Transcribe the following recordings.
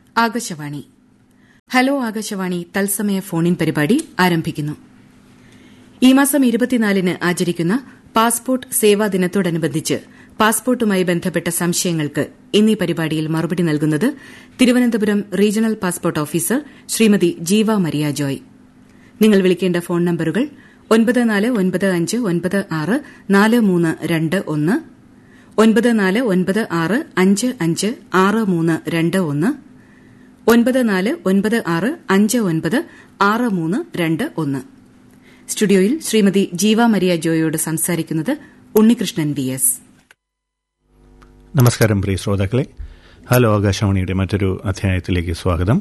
Akashvani hello Akashvani തത്സമയ ഫോണിൻ പരിപാടി ആരംഭിക്കുന്നു ഈ മാസം ഇരുപത്തിനാലിന് ആചരിക്കുന്ന പാസ്പോർട്ട് സേവാ ദിനത്തോടനുബന്ധിച്ച് പാസ്പോർട്ടുമായി ബന്ധപ്പെട്ട സംശയങ്ങൾക്ക് ഇന്നീ പരിപാടിയിൽ മറുപടി നൽകുന്നത് Thiruvananthapuram regional passport officer Shrimati Jeeva Maria Joy നിങ്ങൾ വിളിക്കേണ്ട ഫോൺ നമ്പറുകൾ ഒൻപത് നാല് ഒൻപത് അഞ്ച് ഒൻപത് ആറ് നാല് മൂന്ന് രണ്ട് ഒന്ന് ഒൻപത് നാല് ഒൻപത് ആറ് അഞ്ച് അഞ്ച് ആറ് മൂന്ന് രണ്ട് ഒന്ന് ഒൻപത് നാല് ഒൻപത് ആറ് അഞ്ച് ഒൻപത് ആറ് മൂന്ന് രണ്ട് ഒന്ന് സ്റ്റുഡിയോയിൽ ശ്രീമതി ജീവ മരിയ ജോയോട് സംസാരിക്കുന്നത് ഉണ്ണികൃഷ്ണൻ വി എസ് നമസ്കാരം പ്രിയ ശ്രോതാക്കളെ ഹലോ ആകാശവാണിയുടെ മറ്റൊരു അധ്യായത്തിലേക്ക് സ്വാഗതം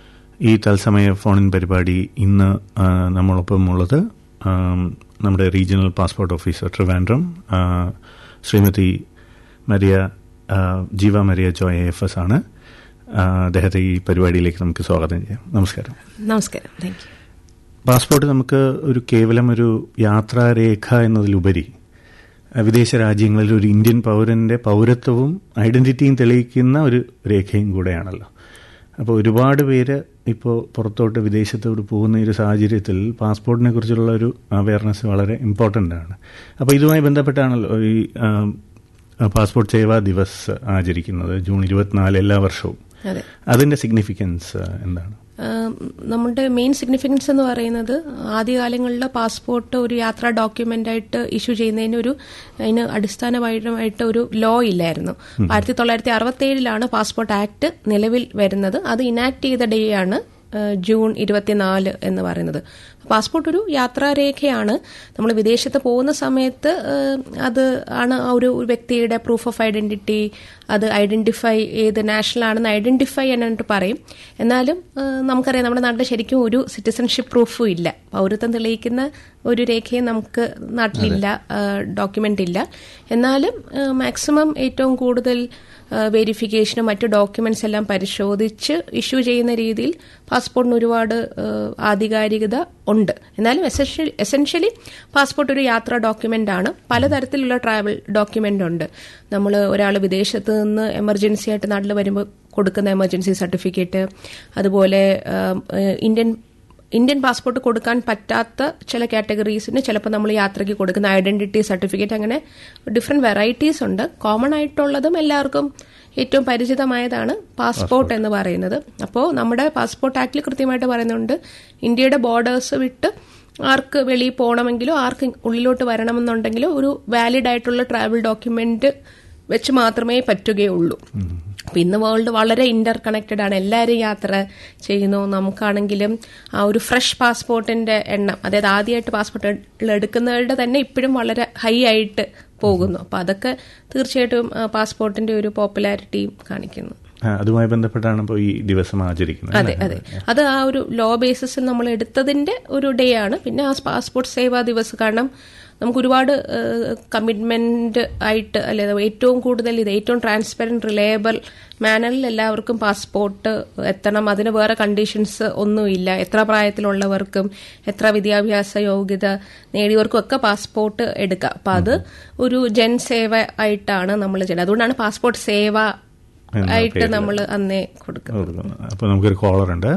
ഈ തത്സമയ ഫോണിൻ പരിപാടി ഇന്ന് ആ, നമ്മളൊപ്പം ഉള്ളത് ആ, നമ്മുടെ റീജിയണൽ പാസ്പോർട്ട് ഓഫീസർ ട്രിവാൻഡ്രം ആ, ശ്രീമതി മരിയ ആ, ജീവ മരിയ ജോയ് എഫ് എസ് ആണ് ആ, അദ്ദേഹത്തെ ഈ പരിപാടിയിലേക്ക് നമുക്ക് സ്വാഗതം ചെയ്യാം നമസ്കാരം നമസ്കാരം താങ്ക് യു പാസ്പോർട്ട് നമുക്ക് ഒരു കേവലം ഒരു യാത്രാരേഖ എന്നതിലുപരി അഹ് വിദേശ രാജ്യങ്ങളിൽ ഒരു ഇന്ത്യൻ പൗരന്റെ പൗരത്വവും ഐഡന്റിറ്റിയും തെളിയിക്കുന്ന ഒരു രേഖയും കൂടെയാണല്ലോ അപ്പോൾ ഒരുപാട് പേര് ഇപ്പോൾ പുറത്തോട്ട് വിദേശത്തോട്ട് പോകുന്ന ഈ ഒരു സാഹചര്യത്തിൽ പാസ്പോർട്ടിനെ കുറിച്ചുള്ള ഒരു അവയർനെസ് വളരെ ഇമ്പോർട്ടൻ്റ് ആണ് അപ്പോൾ ഇതുമായി ബന്ധപ്പെട്ടാണല്ലോ ഈ ആം, പാസ്പോർട്ട് സേവാ ദിവസ് ആചരിക്കുന്നത് ജൂൺ ഇരുപത്തിനാല് എല്ലാ വർഷവും അതെ അതിന്റെ സിഗ്നിഫിക്കൻസ് എന്താണ് ആം, നമ്മുടെ മെയിൻ സിഗ്നിഫിക്കൻസ് എന്ന് പറയുന്നത് ആദ്യകാലങ്ങളിൽ പാസ്പോർട്ട് ഒരു യാത്രാ ഡോക്യുമെന്റ് ആയിട്ട് ഇഷ്യൂ ചെയ്യുന്നതിന് ഒരു അതിന് അടിസ്ഥാനപരമായിട്ട് ഒരു ലോ ഇല്ലായിരുന്നു ആയിരത്തി തൊള്ളായിരത്തി അറുപത്തി ഏഴിലാണ് പാസ്പോർട്ട് ആക്ട് നിലവിൽ വരുന്നത് അത് ഇനാക്ട് ചെയ്ത ഡേ ആണ് ആ, ജൂൺ ഇരുപത്തിനാല് എന്ന് പറയുന്നത് പാസ്പോർട്ട് ഒരു യാത്രാരേഖയാണ് നമ്മൾ വിദേശത്ത് പോകുന്ന സമയത്ത് ആ, അത് ആണ് ആ ഒരു വ്യക്തിയുടെ പ്രൂഫ് ഓഫ് ഐഡന്റിറ്റി അത് ഐഡന്റിഫൈ ഏത് നാഷണൽ ആണെന്ന് ഐഡന്റിഫൈ ചെയ്യാനായിട്ട് പറയും എന്നാലും ആ, നമുക്കറിയാം നമ്മുടെ നാട്ടിൽ ശരിക്കും ഒരു സിറ്റിസൺഷിപ്പ് പ്രൂഫും ഇല്ല പൗരത്വം തെളിയിക്കുന്ന ഒരു രേഖയും നമുക്ക് നാട്ടിലില്ല ഡോക്യുമെന്റ് ഇല്ല എന്നാലും മാക്സിമം ഏറ്റവും കൂടുതൽ വെരിഫിക്കേഷനും മറ്റു ഡോക്യുമെന്റ്സ് എല്ലാം പരിശോധിച്ച് ഇഷ്യൂ ചെയ്യുന്ന രീതിയിൽ പാസ്പോർട്ടിന് ഒരുപാട് ആ, ആധികാരികത ഉണ്ട് എന്നാലും എസെൻഷ്യലി പാസ്പോർട്ട് ഒരു യാത്രാ ഡോക്യുമെന്റ് ആണ് പലതരത്തിലുള്ള ട്രാവൽ ഡോക്യുമെന്റ് ഉണ്ട് നമ്മൾ ഒരാൾ വിദേശത്ത് നിന്ന് എമർജൻസി ആയിട്ട് നാട്ടിൽ വരുമ്പോൾ കൊടുക്കുന്ന എമർജൻസി സർട്ടിഫിക്കറ്റ് അതുപോലെ ആ, ഇന്ത്യൻ ഇന്ത്യൻ പാസ്പോർട്ട് കൊടുക്കാൻ പറ്റാത്ത ചില കാറ്റഗറീസിന് ചിലപ്പോൾ നമ്മൾ യാത്രയ്ക്ക് കൊടുക്കുന്ന ഐഡന്റിറ്റി സർട്ടിഫിക്കറ്റ് അങ്ങനെ ഡിഫറെന്റ് വെറൈറ്റീസ് ഉണ്ട് കോമൺ ആയിട്ടുള്ളതും എല്ലാവർക്കും ഏറ്റവും പരിചിതമായതാണ് പാസ്പോർട്ട് എന്ന് പറയുന്നത് അപ്പോൾ നമ്മുടെ പാസ്പോർട്ട് ആക്ടിൽ കൃത്യമായിട്ട് പറയുന്നുണ്ട് ഇന്ത്യയുടെ ബോർഡേഴ്സ് വിട്ട് ആർക്ക് വെളിയിൽ പോകണമെങ്കിലോ ആർക്ക് ഉള്ളിലോട്ട് വരണമെന്നുണ്ടെങ്കിലോ ഒരു വാലിഡ് ആയിട്ടുള്ള ട്രാവൽ ഡോക്യുമെന്റ് വെച്ച് മാത്രമേ പറ്റുകയുള്ളൂ അപ്പൊ ഇന്ന് വേൾഡ് വളരെ ഇന്റർ കണക്റ്റഡ് ആണ് എല്ലാവരും യാത്ര ചെയ്യുന്നു നമുക്കാണെങ്കിലും ആ ഒരു ഫ്രഷ് പാസ്പോർട്ടിന്റെ എണ്ണം അതായത് ആദ്യമായിട്ട് പാസ്പോർട്ട് എടുക്കുന്നവരുടെ തന്നെ ഇപ്പോഴും വളരെ ഹൈ ആയിട്ട് പോകുന്നു അപ്പൊ അതൊക്കെ തീർച്ചയായിട്ടും ആ, പാസ്പോർട്ടിന്റെ ഒരു പോപ്പുലാരിറ്റിയും കാണിക്കുന്നു ആ, അതുമായി ബന്ധപ്പെട്ടാണ് ഇപ്പോൾ ഈ ദിവസം ആചരിക്കുന്നത് അതെ അതെ അത് ആ ഒരു ലോ ബേസിസിൽ നമ്മൾ എടുത്തതിന്റെ ഒരു ഡേ ആണ് പിന്നെ ആ പാസ്പോർട്ട് സേവാ ദിവസ് കാരണം നമുക്ക് ഒരുപാട് കമ്മിറ്റ്മെന്റ് ആയിട്ട് അല്ലെ ഏറ്റവും കൂടുതൽ ഇത് ഏറ്റവും ട്രാൻസ്പെറന്റ് റിലയബിൾ മാനറിൽ എല്ലാവർക്കും പാസ്പോർട്ട് എത്തണം അതിന് വേറെ കണ്ടീഷൻസ് ഒന്നുമില്ല എത്ര പ്രായത്തിലുള്ളവർക്കും എത്ര വിദ്യാഭ്യാസ യോഗ്യത നേടിയവർക്കും ഒക്കെ പാസ്പോർട്ട് എടുക്കാം അപ്പൊ അത് ഒരു ജൻ സേവ ആയിട്ടാണ് നമ്മൾ ചെയ്യുന്നത് അതുകൊണ്ടാണ് പാസ്പോർട്ട് സേവ എന്ന ആയിട്ട് പേരില്. നമ്മൾ അന്നേ കൊടുക്കുന്നത് കൊടുക്കുന്നു അപ്പോൾ നമുക്കൊരു കോളർ ഉണ്ട്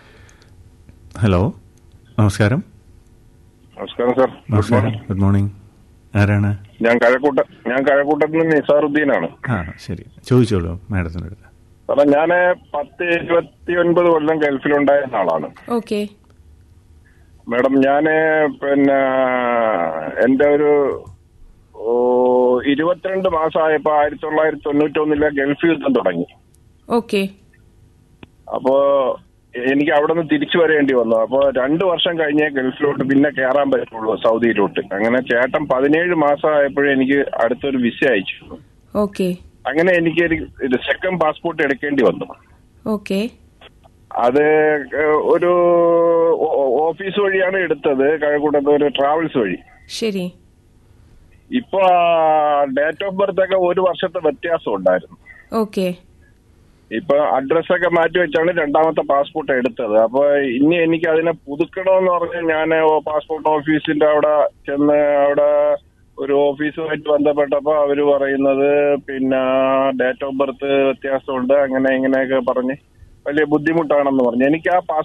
ഹലോ നമസ്കാരം നമസ്കാരം സാർ ഗുഡ് നമസ്കാരം മോർണിംഗ് ഗുഡ് മോർണിംഗ് ആരാണ് ഞാൻ കഴക്കൂട്ട ഞാൻ കഴക്കൂട്ടത്തിൽ നിന്ന് നിസാറുദ്ദീനാണ് ആ ശരി ചോദിച്ചോളൂ മാഡത്തിൻ്റെ അടുത്ത് സാറേ ഞാൻ പത്ത് ഇരുപത്തി ഒൻപത് കൊല്ലം ഗൾഫിലുണ്ടായിരുന്ന ആളാണ് ഓക്കെ മാഡം ഞാൻ പിന്നെ എന്റെ ഒരു ഓ, ഇരുപത്തിരണ്ട് മാസമായപ്പോ ആയിരത്തി തൊള്ളായിരത്തി തൊണ്ണൂറ്റൊന്നിലെ ഗൾഫ് യുദ്ധം തുടങ്ങി ഓക്കെ അപ്പോ എനിക്ക് അവിടെ നിന്ന് തിരിച്ചു വരേണ്ടി വന്നു അപ്പോ രണ്ടു വർഷം കഴിഞ്ഞേ ഗൾഫിലോട്ട് പിന്നെ കയറാൻ പറ്റുള്ളൂ സൗദിയിലോട്ട് അങ്ങനെ ചേട്ടൻ പതിനേഴ് മാസമായപ്പോഴേ എനിക്ക് അടുത്തൊരു വിസ അയച്ചു ഓക്കെ അങ്ങനെ എനിക്ക് ഒരു സെക്കൻഡ് പാസ്പോർട്ട് എടുക്കേണ്ടി വന്നു ഓക്കെ അത് ഏഹ്, ഒരു ഓ- ഓഫീസ് വഴിയാണ് എടുത്തത് കഴക്കൂട്ടത്ത് ഒരു ട്രാവൽസ് വഴി ശരി ഇപ്പൊ ഡേറ്റ് ഓഫ് ബർത്ത് ഒക്കെ ഒരു വർഷത്തെ വ്യത്യാസം ഉണ്ടായിരുന്നു ഓക്കെ ഇപ്പൊ അഡ്രസ് ഒക്കെ മാറ്റി വെച്ചാണ് രണ്ടാമത്തെ പാസ്പോർട്ട് എടുത്തത് അപ്പൊ ഇനി എനിക്ക് അതിനെ പുതുക്കണമെന്ന് പറഞ്ഞ് ഞാൻ പാസ്പോർട്ട് ഓഫീസിന്റെ അവിടെ ചെന്ന് അവിടെ ഒരു ഓഫീസുമായിട്ട് ബന്ധപ്പെട്ടപ്പോ അവര് പറയുന്നത് പിന്നെ ഡേറ്റ് ഓഫ് ബർത്ത് വ്യത്യാസമുണ്ട് അങ്ങനെ ഇങ്ങനെയൊക്കെ പറഞ്ഞ് വലിയ ബുദ്ധിമുട്ടാണെന്ന് പറഞ്ഞു എനിക്ക് ആ പാസ്പോർട്ട്